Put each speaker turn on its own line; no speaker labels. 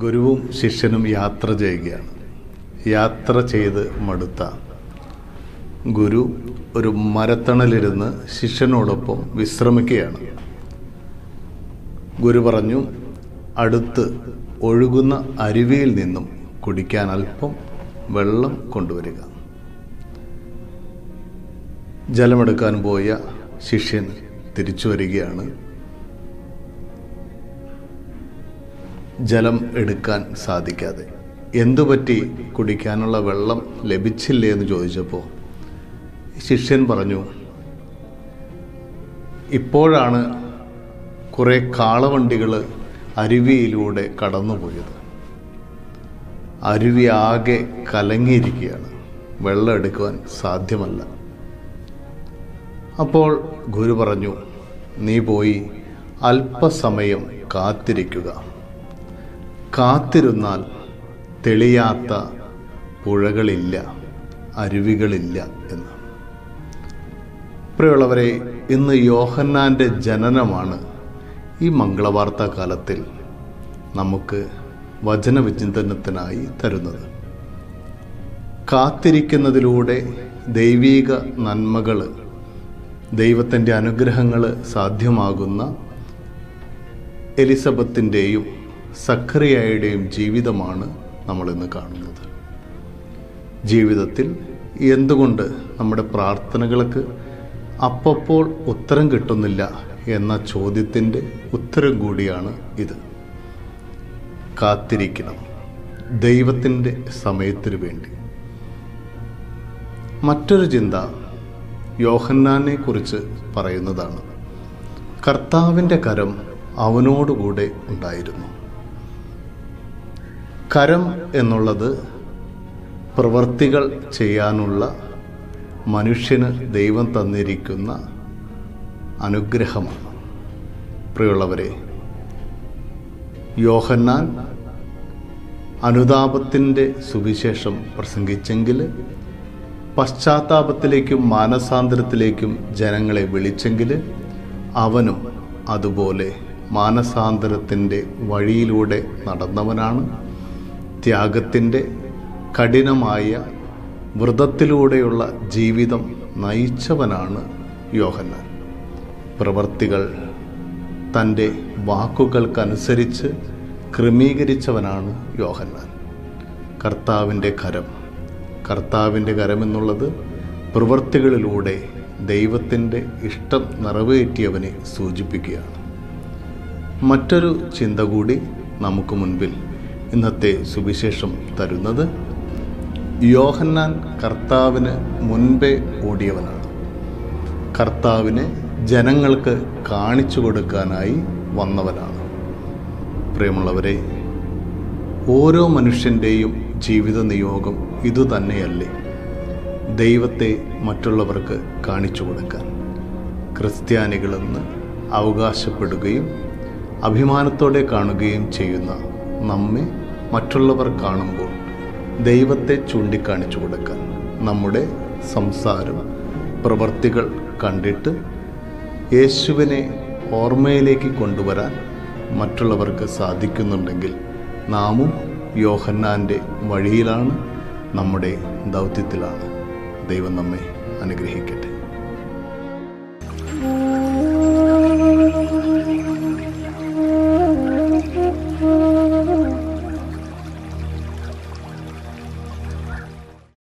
ഗുരുവും ശിഷ്യനും യാത്ര ചെയ്യുകയാണ് യാത്ര ചെയ്ത് മടുത്ത ഗുരു ഒരു മരത്തണലിരുന്ന് ശിഷ്യനോടൊപ്പം വിശ്രമിക്കുകയാണ് ഗുരു പറഞ്ഞു അടുത്ത് ഒഴുകുന്ന അരുവിയിൽ നിന്നും കുടിക്കാൻ അല്പം വെള്ളം കൊണ്ടുവരിക ജലമെടുക്കാൻ പോയ ശിഷ്യൻ തിരിച്ചു വരികയാണ് ജലം എടുക്കാൻ സാധിക്കാതെ എന്തുപറ്റി കുടിക്കാനുള്ള വെള്ളം ലഭിച്ചില്ലേ എന്ന് ചോദിച്ചപ്പോൾ ശിഷ്യൻ പറഞ്ഞു ഇപ്പോഴാണ് കുറേ കാളവണ്ടികൾ അരുവിയിലൂടെ കടന്നുപോയത് അരുവി ആകെ കലങ്ങിയിരിക്കുകയാണ് വെള്ളം എടുക്കുവാൻ സാധ്യമല്ല അപ്പോൾ ഗുരു പറഞ്ഞു നീ പോയി അല്പസമയം കാത്തിരിക്കുക കാത്തിരുന്നാൽ തെളിയാത്ത പുഴകളില്ല അരുവികളില്ല എന്ന് പ്രിയമുള്ളവരെ ഇന്ന് യോഹന്നാൻ്റെ ജനനമാണ് ഈ മംഗളവാർത്താ കാലത്തിൽ നമുക്ക് വചനവിചിന്തനത്തിനായി തരുന്നത് കാത്തിരിക്കുന്നതിലൂടെ ദൈവീക നന്മകൾ ദൈവത്തിൻ്റെ അനുഗ്രഹങ്ങൾ സാധ്യമാകുന്ന എലിസബത്തിൻ്റെയും സഖറിയായുടെയും ജീവിതമാണ് നമ്മളിന്ന് കാണുന്നത് ജീവിതത്തിൽ എന്തുകൊണ്ട് നമ്മുടെ പ്രാർത്ഥനകൾക്ക് അപ്പപ്പോൾ ഉത്തരം കിട്ടുന്നില്ല എന്ന ചോദ്യത്തിൻ്റെ ഉത്തരം കൂടിയാണ് ഇത് കാത്തിരിക്കണം ദൈവത്തിൻ്റെ സമയത്തിനു വേണ്ടി മറ്റൊരു ചിന്ത യോഹന്നാനെ കുറിച്ച് പറയുന്നതാണ് കർത്താവിൻ്റെ കരം അവനോടുകൂടെ ഉണ്ടായിരുന്നു കരം എന്നുള്ളത് പ്രവർത്തികൾ ചെയ്യാനുള്ള മനുഷ്യന് ദൈവം തന്നിരിക്കുന്ന അനുഗ്രഹമാണ് പ്രിയമുള്ളവരെ യോഹന്നാൻ അനുതാപത്തിൻ്റെ സുവിശേഷം പ്രസംഗിച്ചെങ്കിൽ പശ്ചാത്താപത്തിലേക്കും മാനസാന്തരത്തിലേക്കും ജനങ്ങളെ വിളിച്ചെങ്കിൽ അവനും അതുപോലെ മാനസാന്തരത്തിൻ്റെ വഴിയിലൂടെ നടന്നവനാണ് ത്യാഗത്തിൻ്റെ കഠിനമായ വ്രതത്തിലൂടെയുള്ള ജീവിതം നയിച്ചവനാണ് യോഹന്നാൻ പ്രവർത്തികൾ തൻ്റെ വാക്കുകൾക്കനുസരിച്ച് ക്രമീകരിച്ചവനാണ് യോഹന്നാൻ കർത്താവിൻ്റെ കരം കർത്താവിൻ്റെ കരമെന്നുള്ളത് പ്രവൃത്തികളിലൂടെ ദൈവത്തിൻ്റെ ഇഷ്ടം നിറവേറ്റിയവനെ സൂചിപ്പിക്കുകയാണ് മറ്റൊരു ചിന്ത കൂടി നമുക്ക് മുൻപിൽ ഇന്നത്തെ സുവിശേഷം തരുന്നത് യോഹന്നാൻ കർത്താവിന് മുൻപേ ഓടിയവനാണ് കർത്താവിനെ ജനങ്ങൾക്ക് കാണിച്ചു കൊടുക്കാനായി വന്നവനാണ് പ്രിയമുള്ളവരെ ഓരോ മനുഷ്യൻ്റെയും ജീവിത നിയോഗം ഇതുതന്നെയല്ലേ ദൈവത്തെ മറ്റുള്ളവർക്ക് കാണിച്ചു കൊടുക്കാൻ ക്രിസ്ത്യാനികളെന്ന് അവകാശപ്പെടുകയും അഭിമാനത്തോടെ കാണുകയും ചെയ്യുന്ന നമ്മെ മറ്റുള്ളവർ കാണുമ്പോൾ ദൈവത്തെ ചൂണ്ടിക്കാണിച്ചു കൊടുക്കാൻ നമ്മുടെ സംസാരം പ്രവർത്തികൾ കണ്ടിട്ട് യേശുവിനെ ഓർമ്മയിലേക്ക് കൊണ്ടുവരാൻ മറ്റുള്ളവർക്ക് സാധിക്കുന്നുണ്ടെങ്കിൽ നാമും യോഹന്നാൻ്റെ വഴിയിലാണ് നമ്മുടെ ദൗത്യത്തിലാണ് ദൈവം നമ്മെ അനുഗ്രഹിക്കട്ടെ